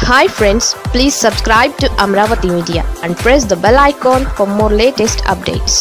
hi friends please subscribe to Amaravati media and press the bell icon for more latest updates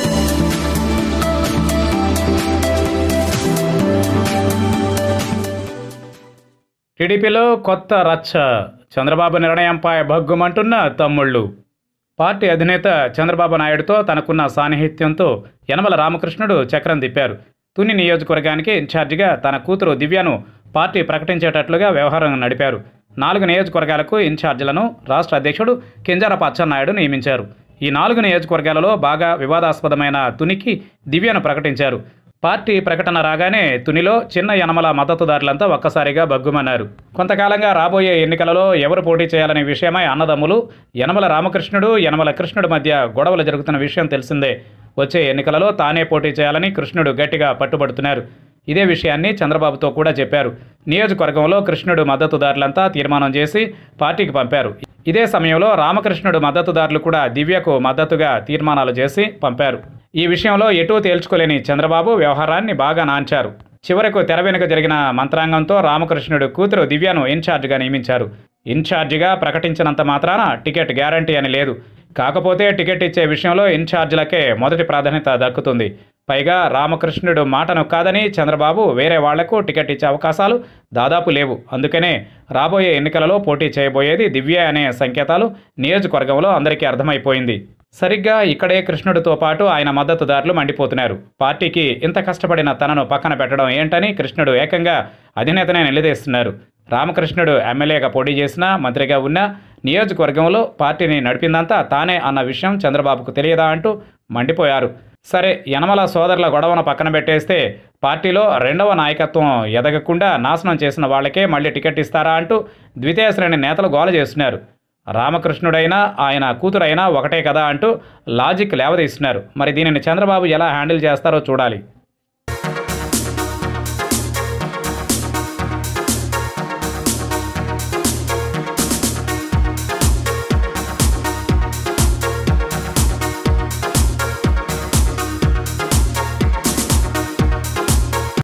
టీడీపీలో కొత్త రచ్చ చంద్రబాబు నిర్ణయంపై భగ్గుమంటున్న తమ్ముళ్ళు పార్టీ అధినేత చంద్రబాబు నాయుడుతో తనకున్న సాన్నిహిత్యంతో యనమల రామకృష్ణుడు చక్రం తిప్పారు తుని నియోజకవర్గానికి ఇన్ఛార్జిగా తన కూతురు దివ్యను పార్టీ ప్రకటించేటట్లుగా వ్యవహారం నడిపారు నాలుగు నియోజకవర్గాలకు ఇన్ఛార్జీలను రాష్ట్ర అధ్యక్షుడు కింజారపు అచ్చెన్నాయుడు నియమించారు ఈ నాలుగు నియోజకవర్గాలలో బాగా వివాదాస్పదమైన తునికి దివ్యను ప్రకటించారు పార్టీ ప్రకటన రాగానే తునిలో చిన్న యనమల మద్దతుదారులంతా ఒక్కసారిగా బగ్గుమన్నారు కొంతకాలంగా రాబోయే ఎన్నికలలో ఎవరు పోటీ చేయాలనే విషయమై అన్నదమ్ములు యనమల రామకృష్ణుడు యనమల కృష్ణుడు మధ్య గొడవలు జరుగుతున్న విషయం తెలిసిందే వచ్చే ఎన్నికలలో తానే పోటీ చేయాలని కృష్ణుడు గట్టిగా పట్టుబడుతున్నారు ఇదే విషయాన్ని చంద్రబాబుతో కూడా చెప్పారు నియోజకవర్గంలో కృష్ణుడు మద్దతుదారులంతా తీర్మానం చేసి పార్టీకి పంపారు ఇదే సమయంలో రామకృష్ణుడు మద్దతుదారులు కూడా దివ్యకు మద్దతుగా తీర్మానాలు చేసి పంపారు ఈ విషయంలో ఎటూ తేల్చుకోలేని చంద్రబాబు వ్యవహారాన్ని బాగా నాంచారు చివరకు తెర వెనుక జరిగిన మంత్రాంగంతో రామకృష్ణుడు కూతురు దివ్యను ఇన్ఛార్జిగా నియమించారు ఇన్ఛార్జిగా ప్రకటించినంత మాత్రాన టికెట్ గ్యారంటీ అని లేదు కాకపోతే టికెట్ ఇచ్చే విషయంలో ఇన్ఛార్జీలకే మొదటి ప్రాధాన్యత దక్కుతుంది పైగా రామకృష్ణుడు మాటను కాదని చంద్రబాబు వేరే వాళ్లకు టికెట్ ఇచ్చే అవకాశాలు దాదాపు లేవు అందుకనే రాబోయే ఎన్నికలలో పోటీ చేయబోయేది దివ్య అనే సంకేతాలు నియోజకవర్గంలో అందరికీ అర్థమైపోయింది సరిగ్గా ఇక్కడే కృష్ణుడితో పాటు ఆయన మద్దతుదారులు మండిపోతున్నారు పార్టీకి ఇంత కష్టపడిన తనను పక్కన పెట్టడం ఏంటని కృష్ణుడు ఏకంగా అధినేతనే నిలదీస్తున్నారు రామకృష్ణుడు ఎమ్మెల్యేగా పోటీ చేసినా మంత్రిగా ఉన్నా నియోజకవర్గంలో పార్టీని నడిపిందంతా తానే అన్న విషయం చంద్రబాబుకు తెలియదా అంటూ మండిపోయారు సరే యనమల సోదరుల గొడవను పక్కన పెట్టేస్తే పార్టీలో రెండవ నాయకత్వం ఎదగకుండా నాశనం చేసిన వాళ్ళకే మళ్ళీ టికెట్ ఇస్తారా అంటూ ద్వితీయ శ్రేణి నేతలు గోల చేస్తున్నారు రామకృష్ణుడైనా ఆయన కూతురైనా ఒకటే కదా అంటూ లాజిక్ లేవదీస్తున్నారు మరి దీనిని చంద్రబాబు ఎలా హ్యాండిల్ చేస్తారో చూడాలి